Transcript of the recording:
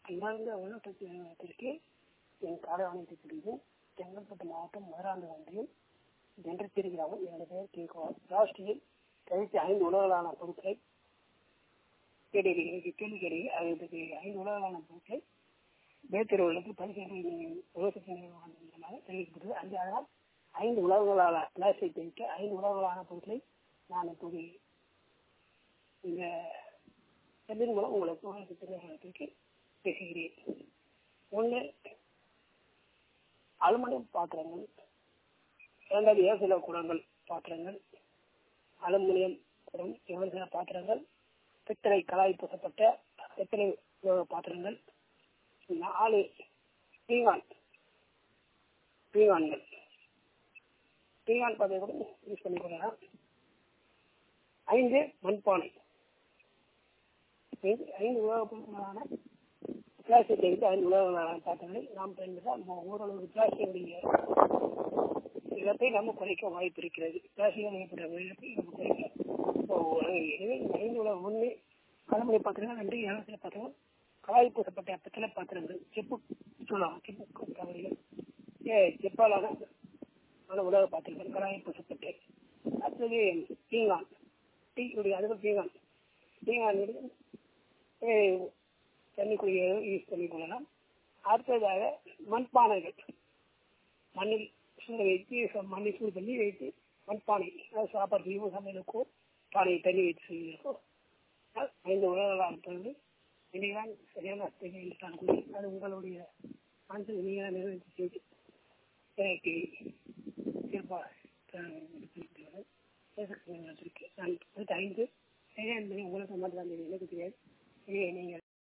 அன்பார்ந்த உலகத்திற்கு என் காலை வணக்கத்தை தெரிவிக்கும் செங்கல்பட்டு மாவட்டம் மதுராந்த ஒன்றியம் ஜென்றச்சேரி கிராமம் என்னுடைய பெயர் கே குமார் ராஷ்டிரியில் கழித்து ஐந்து உலகளான பொருட்களை கேட்டிருக்கிறேன் கேள்வி கேட்கிறேன் அதுக்கு ஐந்து உலகளான பொருட்களை பேத்திருவுகளுக்கு பரிசீலனை உலகத்தின் மூலமாக தெரிவிக்கப்பட்டது அந்த அதனால் ஐந்து உலகங்களான பிளாஸ்டிக் தெரிவிக்க ஐந்து உலகங்களான பொருட்களை நான் இப்போது இந்த செல்லின் மூலம் உங்களுக்கு உலகத்திற்கு பேசுகிறேன் ஒன்று அலுமினியம் பாத்திரங்கள் இரண்டாவது ஏசில குடங்கள் பாத்திரங்கள் அலுமினியம் குடம் எவர்சில பாத்திரங்கள் பித்தளை கலாய் பூசப்பட்ட பித்தளை உலோக பாத்திரங்கள் நாலு பீங்கான் பீங்கான்கள் பீங்கான் பாத்திரம் கூட யூஸ் பண்ணிக்கொள்ளலாம் ஐந்து மண்பானை ஐந்து உலோகப் பொருட்களான பிளாஸ்டிக் வைத்து ஐந்து உலகங்களான பாத்திரங்களை நாம் பயன்படுத்தால் ஓரளவு பிளாஸ்டிக் இழப்பை நம்ம குறைக்க வாய்ப்பு இருக்கிறது பிளாஸ்டிக் ஏற்படுற இழப்பை நம்ம குறைக்க எனவே இந்த ஐந்து உலகம் ஒன்று கலமுறை பாத்திரங்கள் ரெண்டு ஏழு பாத்திரங்கள் காய் பூசப்பட்ட பித்தளை பாத்திரங்கள் செப்பு சொல்லலாம் செப்பு தவறுகள் செப்பாலான உலக பாத்திரங்கள் கலாய் பூசப்பட்டு அடுத்தது பீங்கான் டீ அதுக்கு பீங்கான் பீங்கான் தண்ணி குடிய யூஸ் பண்ணிக்கொள்ளலாம் அடுத்ததாக மண்பானைகள் மண்ணில் சூட வைத்து மண்ணை சூடு பண்ணி வைத்து மண்பானை அதாவது சாப்பாடு செய்வோம் சமையலுக்கோ பானை தண்ணி வைத்து செய்வதற்கோ ஐந்து உலகளால் வந்து இனிதான் சரியான அஸ்திகளை அது உங்களுடைய ஆன்சர் நீங்கள் நிறைவேற்றி செய்து எனக்கு சிறப்பாக பேசுகிறேன் நான் ஐந்து உங்களுக்கு மட்டும் தான் எனக்கு தெரியாது நீங்கள்